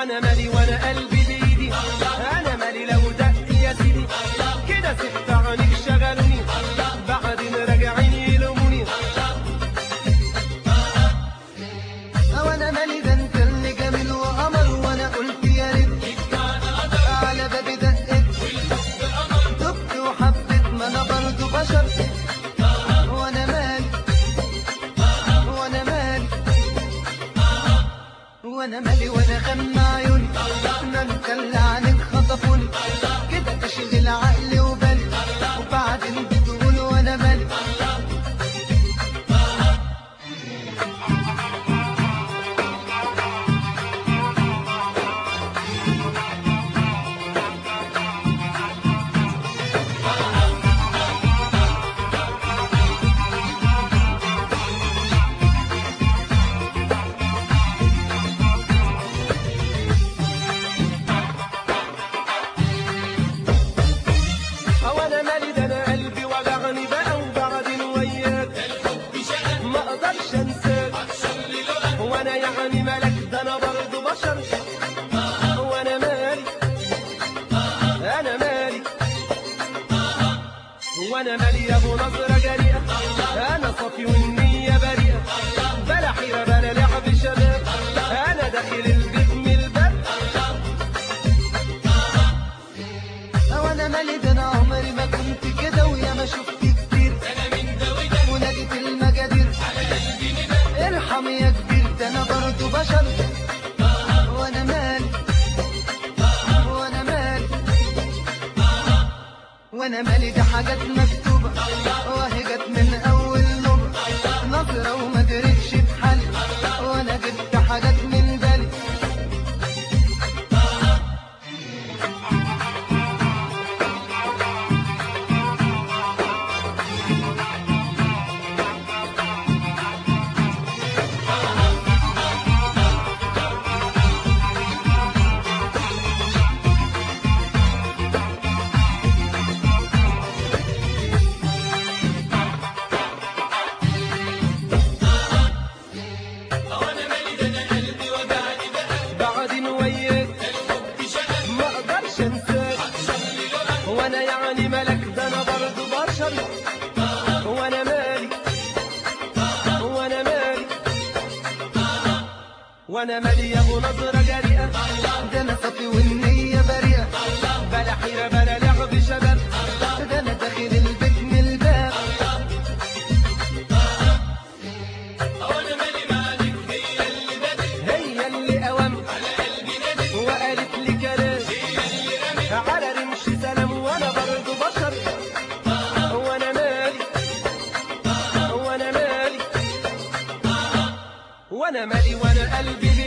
وانا مالي وانا قلبي بايدي انا مالي لو دق يا سيدي كده ست عنيك شغلوني بعدين راجعين يلوموني وانا مالي ده انت اللي جميل وقمر وانا قلت يا ريت على بابي دقت دقت وحبيت ما انا برضه بشر وانا مالي وانا مالي وانا مالي وانا غم عيوني ما انت اللي عنك خطفوني كده تشغل عقلي وبالي وبعدين بتقول وانا مالي وانا مالي ده انا قلبي وجعني بقى وبعدين وياك ما اقدرش انساك وانا يعني ملك ده انا برضه بشر وانا مالي انا مالي وانا مالي يا ابو نظره جريئه انا صافي والنيه بريئه بلا حيره بلا لعب شباب انا داخل البيت من الباب وانا مالي ده انا عمري ما كنت كده ويا ما شفت كتير وناديت المجادير ارحم يا كبير ده انا برضه بشر وانا مالي وانا مالي وانا مالي ده حاجات مكتوبة وهي جت من اول نبرة نظرة وما درتش بحل وانا جبت حاجات من بالي بعدين وياك ما اقدرش انساك وانا يعني ملك ده انا برضه بشر وانا مالي وانا مالي وانا مالي يا ابو نظره جريئه ده انا صافي والنية بريئة بلا حيره بلا لعب شباب ده انا داخل البيت من الباب هي اللي قوام وقالت لي كلام على رمش سلام وانا برضه بشر وانا مالي وانا مالي وانا مالي وانا قلبي